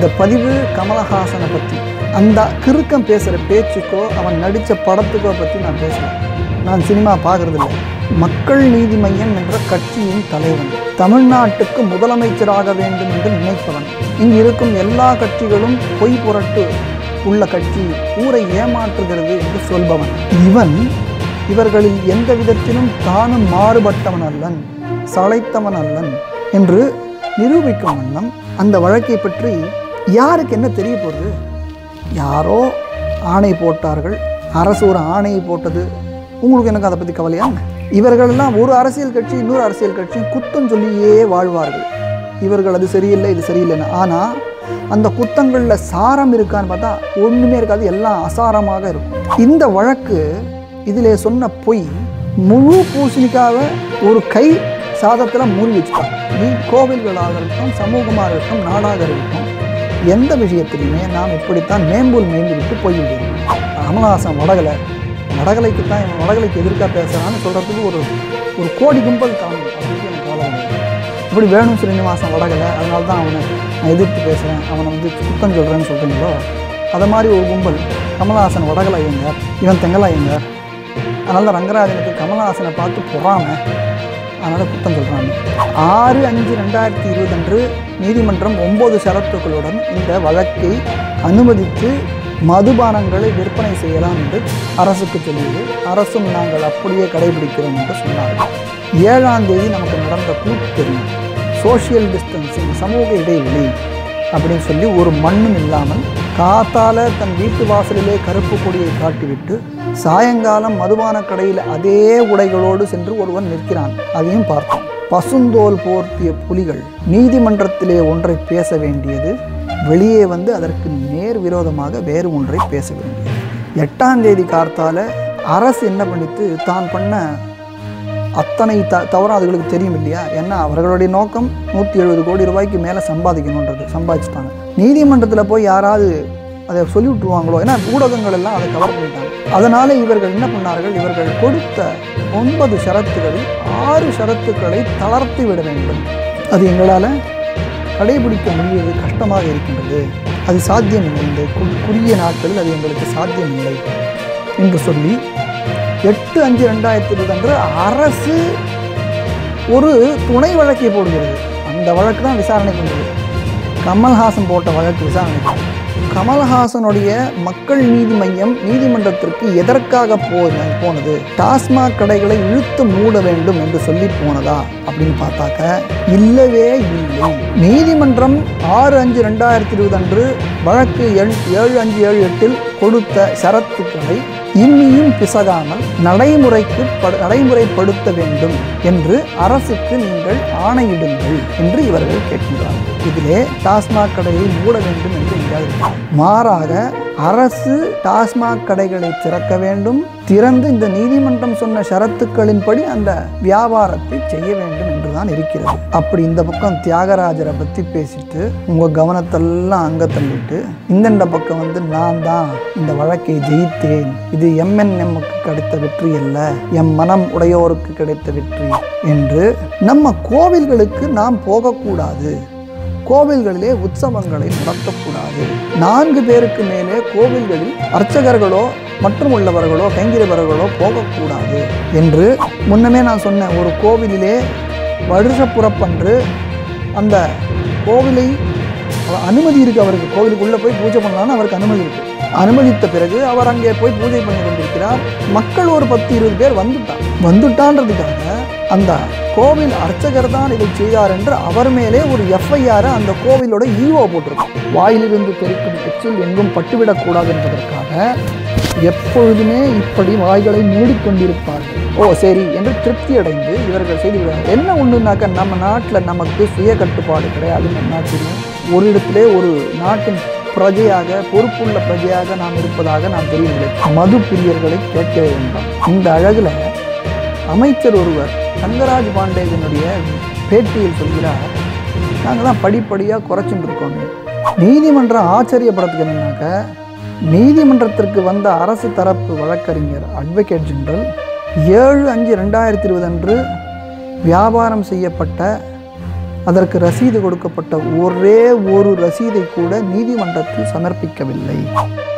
இந்த பதிவு கமலஹாசனை பற்றி அந்த கிறுக்கம் பேசுகிற பேச்சுக்கோ அவன் நடித்த படத்துக்கோ பற்றி நான் பேசல நான் சினிமா பார்க்கறதில்ல மக்கள் நீதி மையம் என்ற கட்சியின் தலைவன் தமிழ்நாட்டுக்கு முதலமைச்சராக வேண்டும் என்று நினைப்பவன் இங்கு இருக்கும் எல்லா கட்சிகளும் பொய் புரட்டு உள்ள கட்சி ஊரை ஏமாற்றுகிறது என்று சொல்பவன் இவன் இவர்களில் எந்த விதத்திலும் தானும் மாறுபட்டவன் அல்லன் சளைத்தவன் அல்லன் என்று நிரூபிக்கும் வண்ணம் அந்த வழக்கை பற்றி யாருக்கு என்ன தெரிய போகுது யாரோ ஆணை போட்டார்கள் அரசு ஒரு ஆணையை போட்டது உங்களுக்கு எனக்கு அதை பற்றி கவலையா இவர்களெல்லாம் ஒரு அரசியல் கட்சி இன்னொரு அரசியல் கட்சியும் குத்தம் சொல்லியே வாழ்வார்கள் இவர்கள் அது சரியில்லை இது சரியில்லைன்னு ஆனால் அந்த குத்தங்களில் சாரம் இருக்கான்னு பார்த்தா ஒன்றுமே இருக்காது எல்லாம் அசாரமாக இருக்கும் இந்த வழக்கு இதில் சொன்ன பொய் முழு பூசணிக்காக ஒரு கை சாதத்தில் மூடி வச்சுட்டாங்க நீ கோவில்களாக இருக்கட்டும் சமூகமாக இருக்கட்டும் நாடாக இருக்கட்டும் எந்த விஷயத்திலையுமே நாம் இப்படித்தான் மேம்பூல் மேய்ந்து விட்டு போய்விடுவோம் கமலஹாசன் வடகலை வடகலைக்கு தான் இவன் வடகலைக்கு எதிர்க்கா பேசுகிறான்னு சொல்கிறதுக்கு ஒரு ஒரு கோடி கும்பல் காணும் அப்படின்னு எனக்கு கவலை கிடையாது இப்படி வேணும் ஸ்ரீனிவாசன் வடகலை அதனால தான் அவனை நான் எதிர்த்து பேசுகிறேன் அவனை வந்து குத்தம் சொல்கிறேன்னு சொல்கிறீங்களோ அதை மாதிரி ஒரு கும்பல் கமலஹாசன் வடகலை ஐயங்கார் இவன் தெங்கலா ஐயங்கார் அதனால ரங்கராஜனுக்கு கமலஹாசனை பார்த்து பொறாமை அதனால் குத்தம் சொல்கிறாங்க ஆறு அஞ்சு ரெண்டாயிரத்தி இருபது அன்று நீதிமன்றம் ஒம்பது ஷரத்துக்களுடன் இந்த வழக்கை அனுமதித்து மதுபானங்களை விற்பனை செய்யலாம் என்று அரசுக்கு சொல்லியது அரசும் நாங்கள் அப்படியே கடைபிடிக்கிறோம் என்று சொன்னார்கள் ஏழாம் தேதி நமக்கு நடந்த கூட்டு தெரியும் சோஷியல் டிஸ்டன்சிங் சமூக இடைவெளி அப்படின்னு சொல்லி ஒரு மண்ணும் இல்லாமல் காத்தால தன் வீட்டு வாசலிலே கருப்பு கொடியை காட்டிவிட்டு சாயங்காலம் மதுபான கடையில் அதே உடைகளோடு சென்று ஒருவன் நிற்கிறான் அதையும் பார்த்தோம் பசுந்தோல் போர்த்திய புலிகள் நீதிமன்றத்திலே ஒன்றை பேச வேண்டியது வெளியே வந்து அதற்கு நேர் விரோதமாக வேறு ஒன்றை பேச வேண்டியது எட்டாம் தேதி கார்த்தால அரசு என்ன பண்ணித்து தான் பண்ண அத்தனை த தவறும் அதுகளுக்கு தெரியும் இல்லையா ஏன்னா அவர்களுடைய நோக்கம் நூற்றி எழுபது கோடி ரூபாய்க்கு மேலே சம்பாதிக்கணுன்றது சம்பாதிச்சிட்டாங்க நீதிமன்றத்தில் போய் யாராவது அதை சொல்லி விட்டுருவாங்களோ ஏன்னா ஊடகங்கள் எல்லாம் அதை கவர் பண்ணிட்டாங்க அதனால் இவர்கள் என்ன பண்ணார்கள் இவர்கள் கொடுத்த ஒன்பது ஷரத்துகளில் ஆறு ஷரத்துக்களை தளர்த்தி விட வேண்டும் அது எங்களால் கடைபிடிக்க முடிவது கஷ்டமாக இருக்கின்றது அது சாத்தியமில்லை இந்த கு- குறுகிய நாட்களில் அது எங்களுக்கு சாத்தியமில்லை என்று சொல்லி எட்டு அஞ்சு ரெண்டாயிரத்தி இருபது அன்று அரசு ஒரு துணை வழக்கை போடுகிறது அந்த வழக்கு தான் விசாரணை கொண்டது கமல்ஹாசன் போட்ட வழக்கு விசாரணை கமல்ஹாசனுடைய மக்கள் நீதி மையம் நீதிமன்றத்திற்கு எதற்காக போன போனது டாஸ்மாக் கடைகளை இழுத்து மூட வேண்டும் என்று சொல்லி போனதா அப்படின்னு பார்த்தாக்க இல்லவே இல்லை நீதிமன்றம் ஆறு அஞ்சு ரெண்டாயிரத்தி இருபது அன்று வழக்கு எண் ஏழு அஞ்சு ஏழு எட்டில் கொடுத்த ஷரத்துக்களை இன்னியும் பிசகாமல் நடைமுறைக்கு படு- நடைமுறைப்படுத்த வேண்டும் என்று அரசுக்கு நீங்கள் ஆணையிடுங்கள் என்று இவர்கள் கேட்கின்றார்கள் இதிலே டாஸ்மாக் கடையை மூட வேண்டும் என்று எங்கேயாவது இருக்கா? மாறாக அரசு டாஸ்மாக் கடைகளை திறக்க வேண்டும் திறந்து இந்த நீதிமன்றம் சொன்ன ஷரத்துக்களின்படி அந்த வியாபாரத்தை செய்ய வேண்டும் என்றுதான் இருக்கிறது அப்படி இந்த பக்கம் தியாகராஜரை பற்றி பேசிட்டு உங்க கவனத்தெல்லாம் அங்க தள்ளிட்டு இந்தண்ட பக்கம் வந்து நான் தான் இந்த வழக்கை ஜெயித்தேன் இது எம்என்எம்முக்கு கிடைத்த வெற்றி அல்ல எம் மனம் உடையோருக்கு கிடைத்த வெற்றி என்று நம்ம கோவில்களுக்கு நாம் போகக்கூடாது கோவில்களிலே உற்சவங்களை நடத்தக்கூடாது நான்கு பேருக்கு மேலே கோவில்களில் அர்ச்சகர்களோ மற்றும் உள்ளவர்களோ கைங்கிரவர்களோ போகக்கூடாது என்று முன்னமே நான் சொன்னேன் ஒரு கோவிலிலே வருஷப்புறப்பன்று அந்த கோவிலை அனுமதி இருக்கு அவருக்கு கோவிலுக்குள்ளே போய் பூஜை பண்ணலாம்னு அவருக்கு அனுமதி இருக்கு அனுமதித்த பிறகு அவர் அங்கே போய் பூஜை பண்ணி கொண்டிருக்கிறார் மக்கள் ஒரு பத்து இருபது பேர் வந்துட்டான் வந்துட்டான்றதுக்காக அந்த கோவில் அர்ச்சகர் தான் இதை செய்தார் என்று அவர் மேலே ஒரு எஃப்ஐஆரை அந்த கோவிலோட ஈஓ போட்டிருக்கும் வாயிலிருந்து தெரிக்கும் எச்சில் எங்கும் பட்டுவிடக்கூடாது என்பதற்காக எப்பொழுதுமே இப்படி வாய்களை மூடிக்கொண்டிருப்பார்கள் ஓ சரி என்று திருப்தி அடைந்து இவர்கள் செய்து விடுவார்கள் என்ன ஒன்றுனாக்கா நம்ம நாட்டில் நமக்கு சுய கட்டுப்பாடு கிடையாதுன்னு என்ன தெரியும் ஒரு இடத்திலே ஒரு நாட்டின் பிரஜையாக பொறுப்புள்ள பிரஜையாக நாம் இருப்பதாக நாம் தெரியவில்லை மது பிரியர்களை கேட்கவே வேண்டாம் இந்த அழகுல அமைச்சர் ஒருவர் தங்கராஜ் பாண்டேஜனுடைய பேட்டியில் சொல்கிறார் நாங்களாம் படிப்படியாக குறைச்சுட்டு இருக்கோமே நீதிமன்றம் ஆச்சரியப்படுறதுக்கு என்னன்னாக்க நீதிமன்றத்திற்கு வந்த அரசு தரப்பு வழக்கறிஞர் அட்வொகேட் ஜெனரல் ஏழு அஞ்சு ரெண்டாயிரத்தி இருபது அன்று வியாபாரம் செய்யப்பட்ட அதற்கு ரசீது கொடுக்கப்பட்ட ஒரே ஒரு ரசீதை கூட நீதிமன்றத்தில் சமர்ப்பிக்கவில்லை